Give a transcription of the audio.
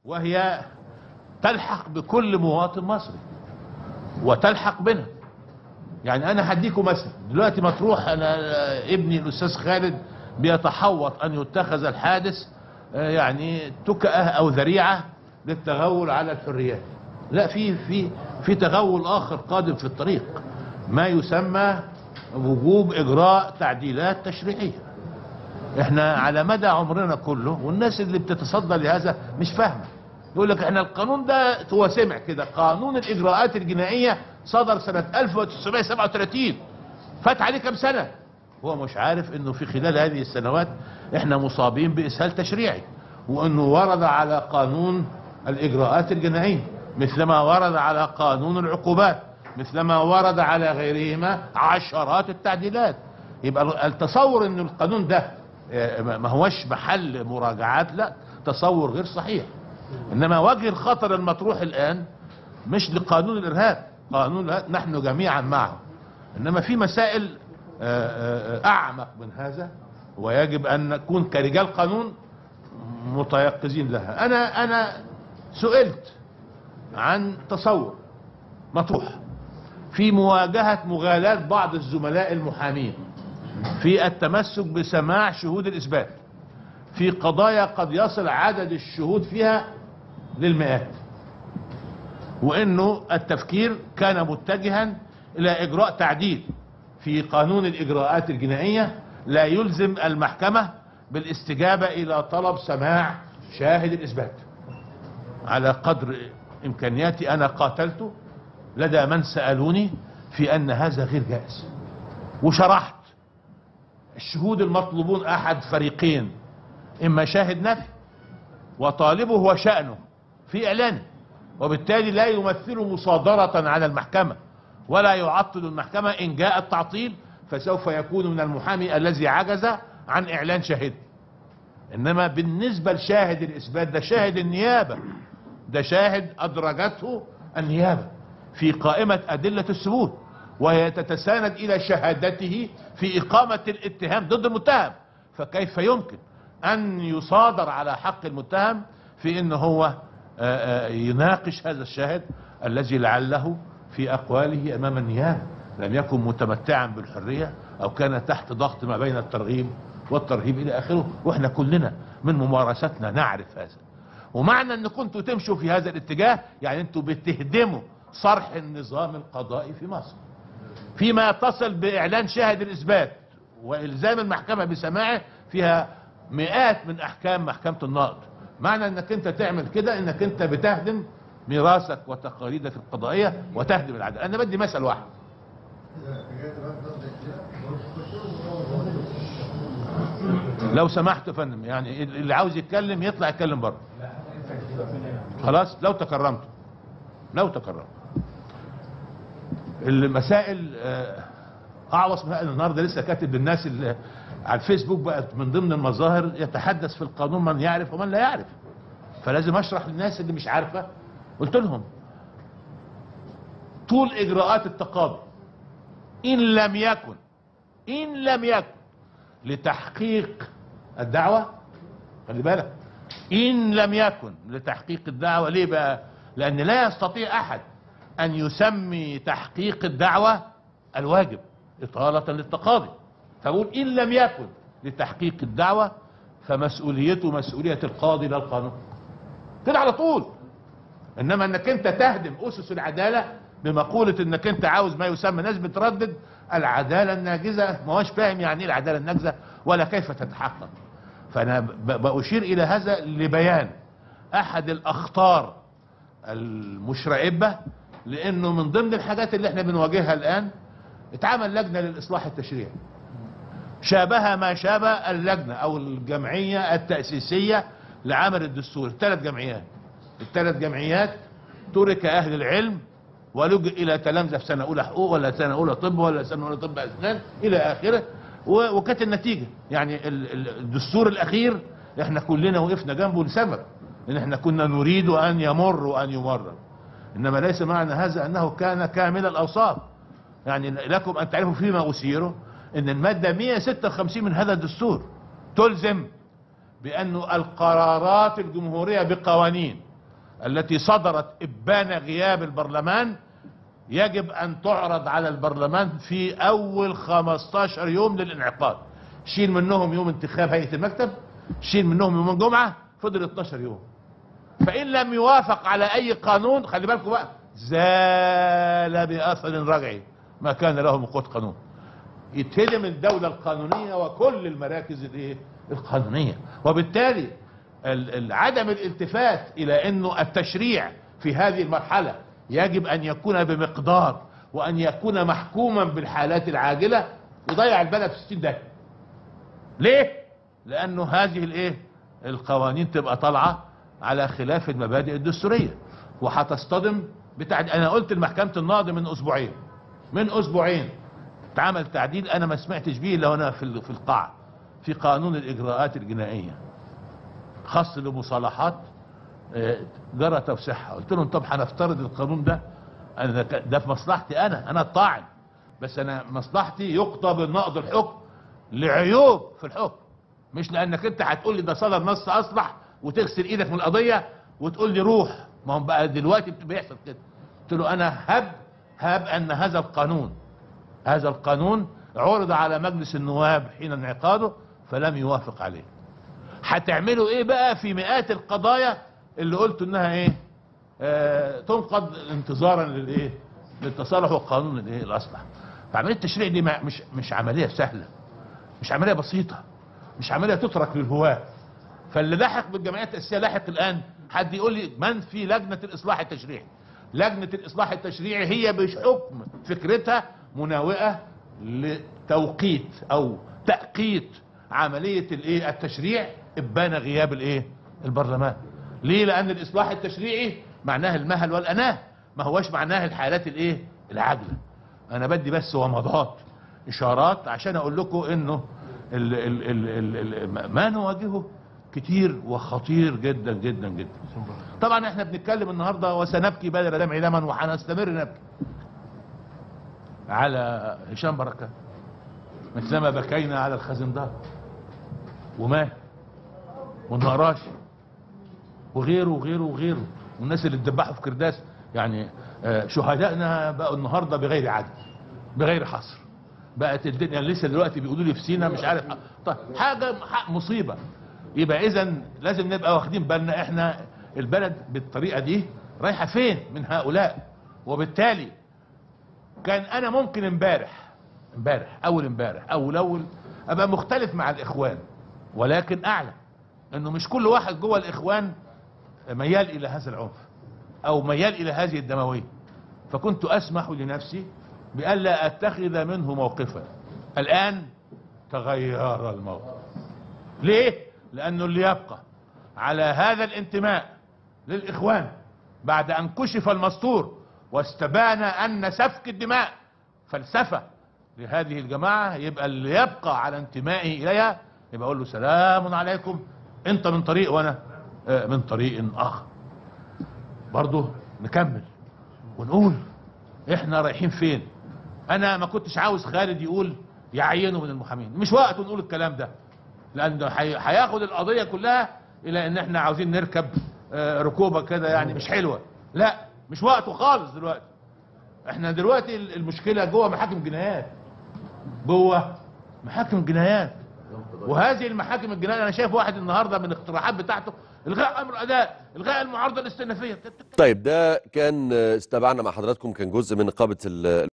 وهي تلحق بكل مواطن مصري وتلحق بنا يعني انا هديكم مثل دلوقتي مطروح انا ابني الاستاذ خالد بيتحوط ان يتخذ الحادث آه، يعني تكأة او ذريعة للتغول على الحريات لا في في في تغول اخر قادم في الطريق ما يسمى وجوب اجراء تعديلات تشريعيه احنا على مدى عمرنا كله والناس اللي بتتصدى لهذا مش فاهمه يقول لك احنا القانون ده هو سمع كده قانون الاجراءات الجنائيه صدر سنه 1937 فات عليه كام سنه هو مش عارف انه في خلال هذه السنوات احنا مصابين باسهال تشريعي وانه ورد على قانون الاجراءات الجنائيه مثلما ورد على قانون العقوبات مثلما ورد على غيرهما عشرات التعديلات يبقى التصور ان القانون ده آه، ما هوش محل مراجعات لا تصور غير صحيح انما وجه الخطر المطروح الان مش لقانون الارهاب قانون الإرهاب نحن جميعا معه انما في مسائل آه، آه، اعمق من هذا ويجب ان نكون كرجال قانون متيقظين لها انا انا سئلت عن تصور مطروح في مواجهة مغالاة بعض الزملاء المحامين في التمسك بسماع شهود الإثبات في قضايا قد يصل عدد الشهود فيها للمئات وانه التفكير كان متجها الى اجراء تعديل في قانون الاجراءات الجنائية لا يلزم المحكمة بالاستجابة الى طلب سماع شاهد الاثبات على قدر امكانياتي انا قاتلت لدى من سألوني في ان هذا غير جائز وشرحت الشهود المطلوبون احد فريقين اما شاهد نفي وطالبه هو شأنه في اعلانه وبالتالي لا يمثل مصادرة على المحكمة ولا يعطل المحكمة ان جاء التعطيل فسوف يكون من المحامي الذي عجز عن اعلان شاهد انما بالنسبة لشاهد الاثبات ده شاهد النيابة ده شاهد ادرجته النيابة في قائمة ادلة الثبوت وهي تتساند الى شهادته في اقامة الاتهام ضد المتهم فكيف يمكن ان يصادر على حق المتهم في ان هو آه، آه، يناقش هذا الشاهد الذي لعله في اقواله امام النيابة لم يكن متمتعا بالحرية او كان تحت ضغط ما بين الترغيب والترهيب الى اخره واحنا كلنا من ممارستنا نعرف هذا ومعنى ان كنتوا تمشوا في هذا الاتجاه يعني انتوا بتهدموا صرح النظام القضائي في مصر فيما يتصل باعلان شاهد الاثبات والزام المحكمة بسماعه فيها مئات من احكام محكمة النقض معنى انك انت تعمل كده انك انت بتهدم ميراثك وتقاليدك القضائية وتهدم العدل انا بدي مثل واحد لو سمحت يا فندم يعني اللي عاوز يتكلم يطلع يتكلم بره خلاص لو تكرمت لو تكرمت المسائل آه، اعوص من هذا النهارده لسه كاتب للناس اللي على الفيسبوك بقت من ضمن المظاهر يتحدث في القانون من يعرف ومن لا يعرف فلازم اشرح للناس اللي مش عارفه قلت لهم طول اجراءات التقاضي ان لم يكن ان لم يكن لتحقيق الدعوة خلي بالك ان لم يكن لتحقيق الدعوة ليه بقى لان لا يستطيع احد ان يسمي تحقيق الدعوة الواجب اطالة للتقاضي فاقول ان لم يكن لتحقيق الدعوة فمسؤوليته مسؤولية القاضي لا القانون كده على طول انما انك انت تهدم اسس العدالة بمقولة انك انت عاوز ما يسمى ناس بتردد العدالة الناجزة ما هوش فاهم يعني ايه العدالة الناجزة ولا كيف تتحقق فانا ب- بأشير الى هذا لبيان احد الاخطار المشرعبة لانه من ضمن الحاجات اللي احنا بنواجهها الان اتعمل لجنة للاصلاح التشريعي شابه ما شابه اللجنة او الجمعية التأسيسية لعمل الدستور الثلاث جمعيات الثلاث جمعيات ترك اهل العلم ولجئ الى تلامذة في سنة اولى حقوق ولا سنة اولى طب ولا سنة اولى طب اسنان الى اخره و- وكانت النتيجة يعني ال- ال- الدستور الاخير احنا كلنا وقفنا جنبه لسبب ان احنا كنا نريد ان يمر وان يمرر انما ليس معنى هذا انه كان كامل الاوصاف يعني لكم ان تعرفوا فيما اسيره ان المادة 156 من هذا الدستور تلزم بأن القرارات الجمهورية بقوانين التي صدرت ابان غياب البرلمان يجب ان تعرض على البرلمان في اول 15 يوم للانعقاد شيل منهم يوم انتخاب هيئة المكتب شيل منهم يوم الجمعة فضل 12 يوم فان لم يوافق على اي قانون خلي بالكم بقى زال باثر رجعي ما كان له من قوة قانون يتهدم الدولة القانونية وكل المراكز الايه القانونية وبالتالي ال- ال- عدم الالتفات الى انه التشريع في هذه المرحلة يجب ان يكون بمقدار وان يكون محكوما بالحالات العاجلة يضيع البلد في 60 دقيقة ليه لانه هذه الايه القوانين تبقى طالعة على خلاف المبادئ الدستورية وهتصطدم بتاع انا قلت لمحكمة النقض من اسبوعين من اسبوعين اتعمل تعديل انا ما سمعتش بيه الا وانا في ال- في القاعة في قانون الاجراءات الجنائية خاص لمصالحات آه، جرى توسيعها قلت لهم طب هنفترض القانون ده انا ده- ده في مصلحتي انا انا الطاعن بس انا مصلحتي يقضى بالنقض الحكم لعيوب في الحكم مش لانك انت هتقول لي ده صدر نص اصلح وتغسل ايدك من القضيه وتقول لي روح ما هو بقى دلوقتي بيحصل كده قلت له انا هب هب ان هذا القانون هذا القانون عرض على مجلس النواب حين انعقاده فلم يوافق عليه هتعملوا ايه بقى في مئات القضايا اللي قلت انها ايه آه تنقض انتظارا للايه للتصالح والقانون الايه الاصلح فعمليه التشريع دي ما- مش مش عمليه سهله مش عمليه بسيطه مش عمليه تترك للهواه فاللي لاحق بالجمعيات التاسيسيه لاحق الان حد يقول لي من في لجنه الاصلاح التشريعي لجنه الاصلاح التشريعي هي بحكم فكرتها مناوئه لتوقيت او تأقيت عمليه الايه التشريع ابان غياب الايه البرلمان ليه لان الاصلاح التشريعي معناه المهل والاناه ما هوش معناه الحالات الايه العاجله انا بدي بس ومضات اشارات عشان اقول لكم انه ال ال ال ال ال ما نواجهه كتير وخطير جدا جدا جدا طبعا احنا بنتكلم النهارده وسنبكي بدل دمع دما وهنستمر نبكي على هشام بركات مثلما بكينا على الخزندار وما والنقراشي وغيره وغيره وغيره والناس اللي اتذبحوا في كرداس يعني آه، شهدائنا بقوا النهارده بغير عدد بغير حصر بقت الدنيا لسه دلوقتي بيقولوا لي في سينا مش عارف طيب حاجه ح- مصيبه يبقى اذا لازم نبقى واخدين بالنا احنا البلد بالطريقه دي رايحه فين من هؤلاء وبالتالي كان انا ممكن امبارح امبارح اول امبارح اول اول ابقى مختلف مع الاخوان ولكن اعلم انه مش كل واحد جوه الاخوان ميال الى هذا العنف او ميال الى هذه الدمويه فكنت اسمح لنفسي بألا اتخذ منه موقفا الان تغير الموقف ليه لانه اللي يبقى على هذا الانتماء للاخوان بعد ان كشف المستور واستبان ان سفك الدماء فلسفة لهذه الجماعة يبقى اللي يبقى على انتمائه اليها يبقى اقول له سلام عليكم انت من طريق وانا آه، من طريق اخر برضه نكمل ونقول احنا رايحين فين انا ما كنتش عاوز خالد يقول يعينه من المحامين مش وقته نقول الكلام ده لان هي- هياخد القضيه كلها الى ان احنا عاوزين نركب آه، ركوبه كده يعني مش حلوه لا مش وقته خالص دلوقتي احنا دلوقتي ال- المشكله جوه محاكم جنايات جوه محاكم جنايات وهذه المحاكم الجنائيه انا شايف واحد النهارده من الاقتراحات بتاعته الغاء امر اداء الغاء المعارضه الاستئنافيه طيب ده كان آه، استمعنا مع حضراتكم كان جزء من نقابه ال-